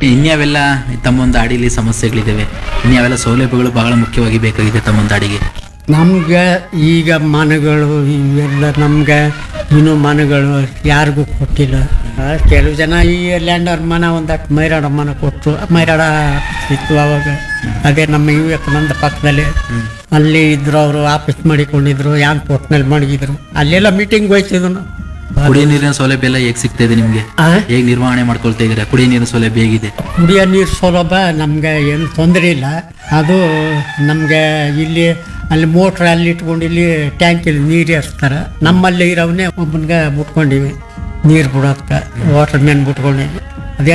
ಇನ್ಯಾವೆಲ್ಲ ತಮ್ಮೊಂದು ಅಡಿಲಿ ಸಮಸ್ಯೆಗಳಿದ್ದಾವೆ ಇನ್ಯಾವೆಲ್ಲ ಸೌಲಭ್ಯಗಳು ಬಹಳ ಮುಖ್ಯವಾಗಿ ಬೇಕಾಗಿದೆ ತಮ್ಮೊಂದು ಅಡಿಗೆ ನಮ್ಗೆ ಈಗ ಮನೆಗಳು ಇವೆಲ್ಲ ನಮ್ಗೆ ಇನ್ನೂ ಮನೆಗಳು ಯಾರಿಗೂ ಕೊಟ್ಟಿಲ್ಲ ಆ, ಕೆಲವು ಜನ ಈ ಲ್ಯಾಂಡರ್ ಮನೆ ಒಂದಕ್ಕೆ ಮೈರಾಡ ಮನೆ ಕೊಟ್ಟರು ಮೈರಾಡ ಇತ್ತು ಅವಾಗ ಅದೇ ನಮ್ಮ ವಿವೇಕಾನಂದ ಪಕ್ಕದಲ್ಲಿ ಅಲ್ಲಿ ಇದ್ರು ಅವರು ಆಫೀಸ್ ಮಾಡಿಕೊಂಡಿದ್ರು ಯಾನ್ ಪೋಟ್ನಲ್ಲಿ ಮಡಗಿದ್ರು ಅಲ್ಲೆಲ್ಲ ಮೀಟಿಂಗ್ ಹೋಯ್ತಿದ್ರು ನಾವು. ಕುಡಿಯೋ ನೀರಿನ ಸೌಲಭ್ಯ ಎಲ್ಲ ಹೇಗೆ ಸಿಗ್ತಾ ಇದೆ ನಿಮಗೆ ಆ? ಹೇಗೆ ನಿರ್ವಹಣೆ ಮಾಡ್ಕೊಳ್ತಾ ಇದ್ದೀರಾ ಕುಡಿಯೋ ನೀರಿನ ಸೌಲಭ್ಯ ಹೇಗಿದೆ ಕುಡಿಯೋ ನೀರು ಸೌಲಭ್ಯ ನಮಗೆ ಏನು ತೊಂದರೆ ಇಲ್ಲ ಅದು ನಮಗೆ ಇಲ್ಲಿ ಅಲ್ಲಿ ಮೋಟ್ರ್ ಅಲ್ಲಿ ಇಟ್ಕೊಂಡು ಇಲ್ಲಿ ಟ್ಯಾಂಕಲ್ಲಿ ನೀರು ಏರಿಸ್ತಾರೆ ನಮ್ಮಲ್ಲಿ ಇರೋವನ್ನೇ ಒಬ್ಬನಿಗೆ ಬಿಟ್ಕೊಂಡಿವಿ ನೀರು ಬಿಡೋದಕ್ಕೆ ವಾಟರ್ ಮ್ಯಾನ್ ಬಿಟ್ಕೊಂಡಿವಿ